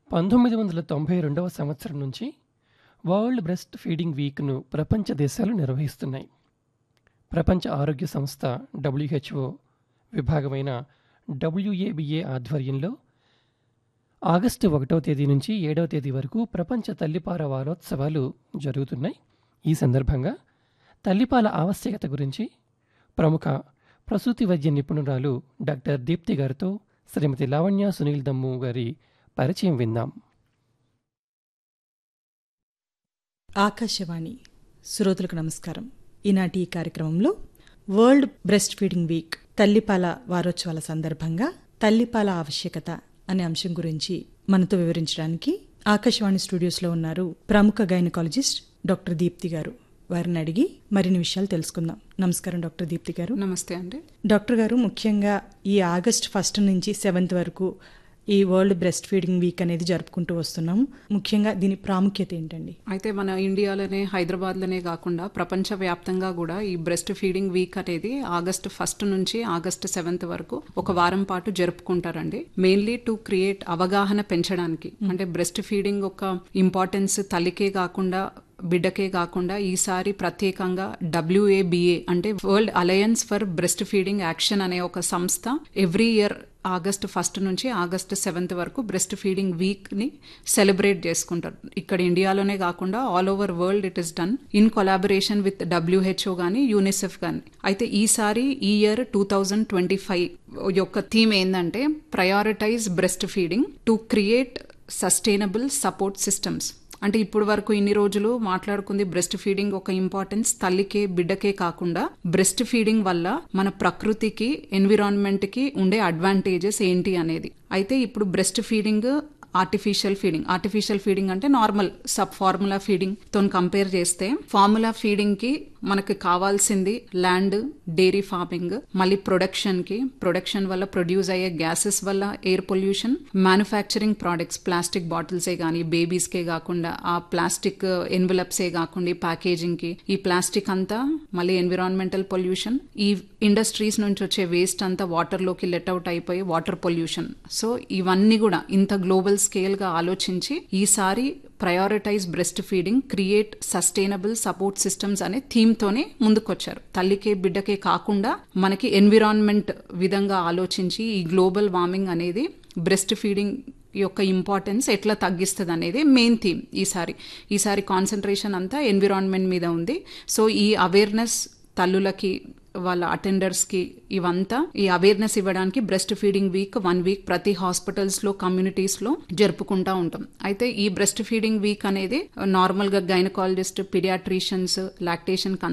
పంతొమ్మిది వందల తొంభై రెండవ సంవత్సరం నుంచి వరల్డ్ బ్రెస్ట్ ఫీడింగ్ వీక్ను ప్రపంచ దేశాలు నిర్వహిస్తున్నాయి ప్రపంచ ఆరోగ్య సంస్థ డబ్ల్యూహెచ్ఓ విభాగమైన డబ్ల్యూఏబిఏ ఆధ్వర్యంలో ఆగస్టు ఒకటవ తేదీ నుంచి ఏడవ తేదీ వరకు ప్రపంచ తల్లిపాల వారోత్సవాలు జరుగుతున్నాయి ఈ సందర్భంగా తల్లిపాల ఆవశ్యకత గురించి ప్రముఖ ప్రసూతి వైద్య నిపుణురాలు డాక్టర్ దీప్తి గారితో శ్రీమతి లావణ్య సునీల్ దమ్ము గారి పరిచయం విందాం ఆకాశవాణి శ్రోతలకు నమస్కారం ఈనాటి ఈ కార్యక్రమంలో వరల్డ్ బ్రెస్ట్ ఫీడింగ్ వీక్ తల్లిపాల వారోత్సవాల సందర్భంగా తల్లిపాల ఆవశ్యకత అనే అంశం గురించి మనతో వివరించడానికి ఆకాశవాణి స్టూడియోస్లో ఉన్నారు ప్రముఖ గైనకాలజిస్ట్ డాక్టర్ దీప్తి గారు వారిని అడిగి మరిన్ని విషయాలు తెలుసుకుందాం నమస్కారం డాక్టర్ దీప్తి గారు నమస్తే అండి డాక్టర్ గారు ముఖ్యంగా ఈ ఆగస్ట్ ఫస్ట్ నుంచి సెవెంత్ వరకు ఈ వరల్డ్ బ్రెస్ట్ ఫీడింగ్ వీక్ అనేది జరుపుకుంటూ వస్తున్నాం ముఖ్యంగా దీని ప్రాముఖ్యత ఏంటండి అయితే మన ఇండియాలోనే హైదరాబాద్లోనే కాకుండా ప్రపంచ వ్యాప్తంగా కూడా ఈ బ్రెస్ట్ ఫీడింగ్ వీక్ అనేది ఆగస్ట్ ఫస్ట్ నుంచి ఆగస్ట్ సెవెంత్ వరకు ఒక వారం పాటు జరుపుకుంటారండి మెయిన్లీ టు క్రియేట్ అవగాహన పెంచడానికి అంటే బ్రెస్ట్ ఫీడింగ్ ఒక ఇంపార్టెన్స్ తల్లికే కాకుండా బిడ్డకే కాకుండా ఈసారి ప్రత్యేకంగా డబ్ల్యూఏబిఏ అంటే world alliance for breast feeding action అనే ఒక సంస్థ ఎవ్రీ ఇయర్ ఆగస్ట్ ఫస్ట్ నుంచి ఆగస్ట్ సెవెంత్ వరకు బ్రెస్ట్ ఫీడింగ్ వీక్ ని సెలబ్రేట్ చేసుకుంటారు ఇక్కడ ఇండియాలోనే కాకుండా all over world it is done in collaboration with WHO గానీ యూనిసెఫ్ గానీ అయితే ఈసారి ఈ year two thousand twenty five యొక్క థీమ్ ఏంటంటే prioritize breast feeding to create sustainable support systems అంటే ఇప్పుడు వరకు ఇన్ని రోజులు మాట్లాడుకుంది బ్రెస్ట్ ఫీడింగ్ ఒక ఇంపార్టెన్స్ తల్లికే బిడ్డకే కాకుండా బ్రెస్ట్ ఫీడింగ్ వల్ల మన ప్రకృతికి ఎన్విరాన్మెంట్ కి ఉండే అడ్వాంటేజెస్ ఏంటి అనేది అయితే ఇప్పుడు breast feeding artificial feeding artificial feeding అంటే నార్మల్ సబ్ ఫార్ములా ఫీడింగ్ తో కంపేర్ చేస్తే ఫార్ములా ఫీడింగ్ కి మనకి కావాల్సింది ల్యాండ్ డైరీ ఫార్మింగ్ మళ్ళీ ప్రొడక్షన్ కి ప్రొడక్షన్ వల్ల ప్రొడ్యూస్ అయ్యే గ్యాసెస్ వల్ల air pollution manufacturing products plastic బాటిల్సే కానీ బేబీస్కే కాకుండా ఆ ప్లాస్టిక్ ఎన్వలప్సే కాకుండా ప్యాకేజింగ్ కి ఈ ప్లాస్టిక్ అంతా మళ్ళీ ఎన్విరాన్మెంటల్ పొల్యూషన్ ఈ ఇండస్ట్రీస్ నుంచి వచ్చే వేస్ట్ అంతా వాటర్ లోకి లెట్ అవుట్ అయిపోయి వాటర్ పొల్యూషన్ సో ఇవన్నీ కూడా ఇంత గ్లోబల్ స్కేల్ గా ఆలోచించి ఈసారి prioritize breast feeding create sustainable support systems అనే థీమ్ తోనే ముందుకొచ్చారు తల్లికే బిడ్డకే కాకుండా మనకి ఎన్విరాన్మెంట్ విధంగా ఆలోచించి ఈ గ్లోబల్ వార్మింగ్ అనేది బ్రెస్ట్ ఫీడింగ్ యొక్క ఇంపార్టెన్స్ ఎట్లా తగ్గిస్తుంది అనేది మెయిన్ థీమ్ ఈసారి ఈసారి కాన్సన్ట్రేషన్ అంతా ఎన్విరాన్మెంట్ మీద ఉంది సో ఈ అవేర్నెస్ తల్లులకి వాళ్ళ అటెండర్స్ కి ఇవంతా ఈ అవేర్నెస్ ఇవ్వడానికి breast feeding week one week ప్రతి హాస్పిటల్స్ లో కమ్యూనిటీస్ లో జరుపుకుంటా ఉంటాం అయితే ఈ బ్రెస్ట్ ఫీడింగ్ వీక్ అనేది నార్మల్ గా గైనకాలజిస్ట్ పిడియాట్రిషియన్స్ లాక్టేషన్